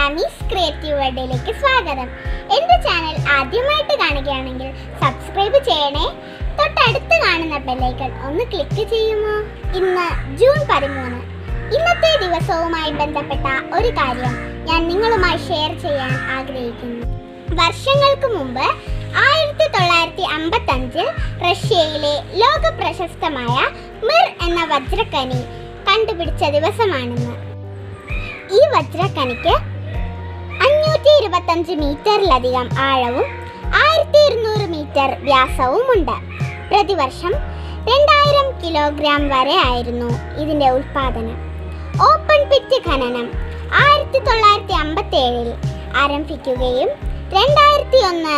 Ami's creative വേൾഡിലേക്ക് സ്വാഗതം എന്റെ ചാനൽ ആദ്യമായിട്ട് കാണുകയാണെങ്കിൽ സബ്സ്ക്രൈബ് ചെയ്യണേ തൊട്ടടുത്ത് കാണുന്ന ബെല്ലൈക്കൺ ഒന്ന് ക്ലിക്ക് ചെയ്യുമോ ഇന്ന് ജൂൺ പതിമൂന്ന് ഇന്നത്തെ ദിവസവുമായി ബന്ധപ്പെട്ട ഒരു കാര്യം ഞാൻ നിങ്ങളുമായി ഷെയർ ചെയ്യാൻ ആഗ്രഹിക്കുന്നു വർഷങ്ങൾക്ക് മുമ്പ് ആയിരത്തി തൊള്ളായിരത്തി അമ്പത്തി അഞ്ചിൽ റഷ്യയിലെ ലോക പ്രശസ്തമായ മിർ എന്ന വജ്രക്കനി കണ്ടുപിടിച്ച ദിവസമാണിന്ന് ഈ വജ്രക്കനിക്ക് അഞ്ഞൂറ്റി ഇരുപത്തഞ്ച് മീറ്ററിലധികം ആഴവും ആയിരത്തി ഇരുന്നൂറ് മീറ്റർ വ്യാസവുമുണ്ട് പ്രതിവർഷം രണ്ടായിരം കിലോഗ്രാം വരെ ആയിരുന്നു ഇതിന്റെ ഉൽപാദനം ഓപ്പൺ പിറ്റ് ഖനനം ആയിരത്തി തൊള്ളായിരത്തി അമ്പത്തി ഏഴിൽ ആരംഭിക്കുകയും രണ്ടായിരത്തി ഒന്ന്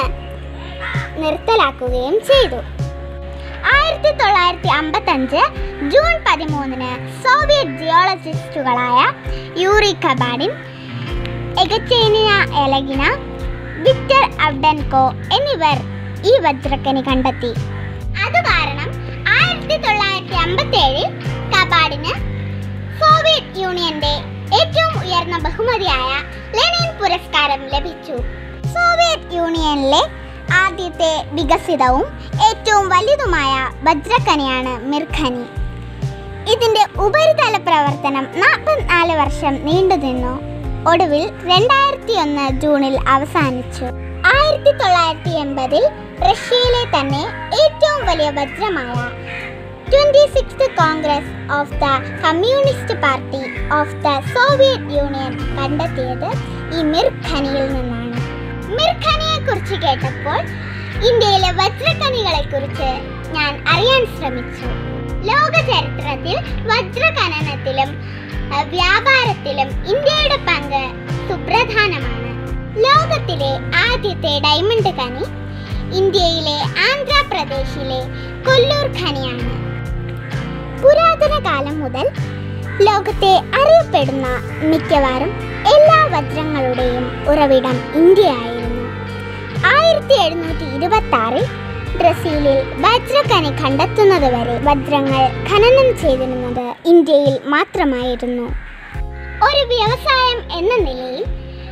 നിർത്തലാക്കുകയും ചെയ്തു ആയിരത്തി തൊള്ളായിരത്തി അമ്പത്തഞ്ച് ജൂൺ പതിമൂന്നിന് സോവിയറ്റ് ജിയോളജിസ്റ്റുകളായ യൂറി കബാഡിൻ എഗച്ചേനിയ എലഗിന വിക്ടർ അവ്ഡൻകോ എന്നിവർ ഈ വജ്രക്കനി കണ്ടെത്തി അത് കാരണം ആയിരത്തി തൊള്ളായിരത്തി അമ്പത്തി ഏഴിൽ കബാഡിന് സോവിയറ്റ് യൂണിയന്റെ ഏറ്റവും ഉയർന്ന ബഹുമതിയായ ലെനിൻ പുരസ്കാരം ലഭിച്ചു സോവിയറ്റ് യൂണിയനിലെ ആദ്യത്തെ വികസിതവും ഏറ്റവും വലുതുമായ വജ്രഖനിയാണ് മിർഖനി ഇതിന്റെ ഉപരിതല പ്രവർത്തനം നാൽപ്പത്തിനാല് വർഷം നീണ്ടുനിന്നു ഒടുവിൽ രണ്ടായിരത്തി ഒന്ന് ജൂണിൽ അവസാനിച്ചു ആയിരത്തി തൊള്ളായിരത്തി എൺപതിൽ റഷ്യയിലെ തന്നെ ഏറ്റവും വലിയ വജ്രമായ twenty six congress of the communist party of the Soviet Union കണ്ടെത്തിയത് ഈ മിർ ഖനിയിൽ നിന്നാണ് മിർ ഖനിയെ കുറിച്ച് കേട്ടപ്പോൾ ഇന്ത്യയിലെ വജ്രഖനികളെ കുറിച്ച് ഞാൻ അറിയാൻ ശ്രമിച്ചു ലോക ചരിത്രത്തിൽ വജ്രഖനനത്തിലും അഹ്, വ്യാപാരത്തിലും ഇന്ത്യയുടെ പങ്ക് സുപ്രധാനമാണ് ലോകത്തിലെ ആദ്യത്തെ ഡയമണ്ട് ഖനി ഇന്ത്യയിലെ ആന്ധ്രാപ്രദേശിലെ കൊല്ലൂർ ഖനിയാണ് പുരാതന കാലം മുതൽ ലോകത്തെ അറിയപ്പെടുന്ന മിക്കവാറും എല്ലാ വജ്രങ്ങളുടെയും ഉറവിടം ഇന്ത്യയായിരുന്നു ആയിരത്തി എഴുന്നൂറ്റി ഇരുപത്തി ആറിൽ ബ്രസീലിൽ വജ്രഖനി കണ്ടെത്തുന്നത് വരെ വജ്രങ്ങൾ ഖനനം ചെയ്തിരുന്നത് ഇന്ത്യയിൽ മാത്രമായിരുന്നു ഒരു വ്യവസായം എന്ന നിലയിൽ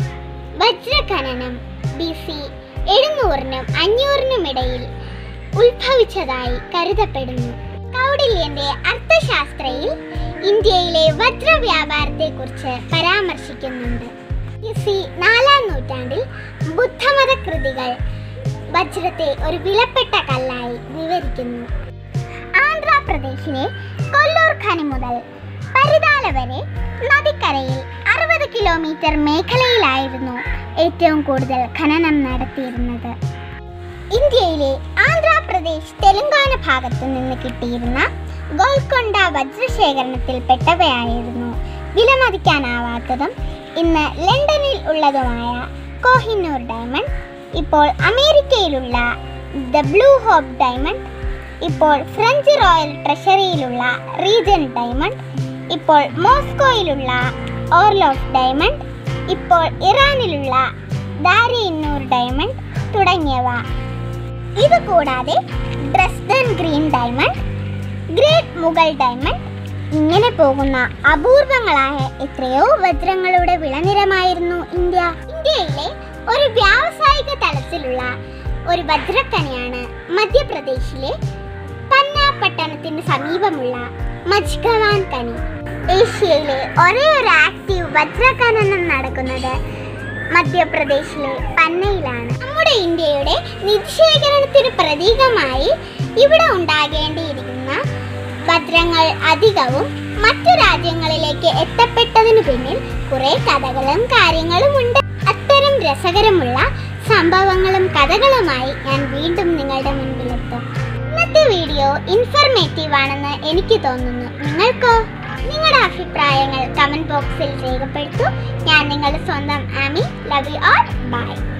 വജ്രഖനനം ബി സി എഴുന്നൂറിനും അഞ്ഞൂറിനും ഇടയിൽ ഉത്ഭവിച്ചതായി കരുതപ്പെടുന്നു കൗടില്യന്റെ അർത്ഥശാസ്ത്രയിൽ ഇന്ത്യയിലെ വജ്ര വ്യാപാരത്തെക്കുറിച്ച് പരാമർശിക്കുന്നുണ്ട് ബി സി നാലാം നൂറ്റാണ്ടിൽ ബുദ്ധമത കൃതികൾ വജ്രത്തെ ഒരു വിലപ്പെട്ട കല്ലായി വിവരിക്കുന്നു ആന്ധ്രാപ്രദേശിലെ കൊല്ലൂർ ഖനി മുതൽ പരിതാല വരെ നദിക്കരയിൽ അറുപത് കിലോമീറ്റർ മേഖലയിലായിരുന്നു ഏറ്റവും കൂടുതൽ ഖനനം നടത്തിയിരുന്നത് ഇന്ത്യയിലെ ആന്ധ്രാപ്രദേശ് തെലങ്കാന ഭാഗത്തു നിന്ന് കിട്ടിയിരുന്ന ഗോൽക്കൊണ്ട വജ്രശേഖരണത്തിൽ പെട്ടവയായിരുന്നു വിലമതിക്കാനാവാത്തതും ഇന്ന് ലണ്ടനിൽ ഉള്ളതുമായ കോഹിന്നൂർ ഡയമണ്ട് ഇപ്പോൾ അമേരിക്കയിലുള്ള ദ ബ്ലൂ ഹോപ്പ് ഡയമണ്ട് ഇപ്പോൾ ഫ്രഞ്ച് റോയൽ ട്രഷറിയിലുള്ള റീജൻ ഡയമണ്ട് ഇപ്പോൾ മോസ്കോയിലുള്ള ഓർലോഫ് ഡയമണ്ട് ഇപ്പോൾ ഇറാനിലുള്ള ദാരി ഇന്നൂർ ഡയമണ്ട് തുടങ്ങിയവ ഇത് കൂടാതെ Dresden Green diamond Great Mughal diamond ഇങ്ങനെ പോകുന്ന അപൂർവങ്ങളായ എത്രയോ വജ്രങ്ങളുടെ വിളനിരമായിരുന്നു ഇന്ത്യ ഇന്ത്യയിലെ ഒരു വ്യാവസായിക തലത്തിലുള്ള ഒരു വജ്രക്കനിയാണ് മധ്യപ്രദേശിലെ പന്ന പട്ടണത്തിന് സമീപമുള്ള മജ്ഗവാൻ കനി ഏഷ്യയിലെ ഒരേ ഒരു ആക്റ്റീവ് വജ്രഖനനം നടക്കുന്നത് മധ്യപ്രദേശിലെ പന്നയിലാണ് നമ്മുടെ ഇന്ത്യയുടെ നിക്ഷേപണത്തിന് പ്രതീകമായി ഇവിടെ ഉണ്ടാകേണ്ടിയിരിക്കുന്ന വജ്രങ്ങൾ അധികവും മറ്റു രാജ്യങ്ങളിലേക്ക് എത്തപ്പെട്ടതിനു പിന്നിൽ കുറെ കഥകളും കാര്യങ്ങളും ഉണ്ട് അത്തരം രസകരമുള്ള സംഭവങ്ങളും കഥകളുമായി ഞാൻ വീണ്ടും നിങ്ങളുടെ മുൻപിലെത്തും ഇന്നത്തെ വീഡിയോ ഇൻഫർമേറ്റീവ് ആണെന്ന് എനിക്ക് തോന്നുന്നു നിങ്ങൾക്കോ നിങ്ങളുടെ അഭിപ്രായങ്ങൾ കമന്റ് ബോക്സിൽ രേഖപ്പെടുത്തൂ ഞാൻ നിങ്ങളുടെ സ്വന്തം Aami love you all by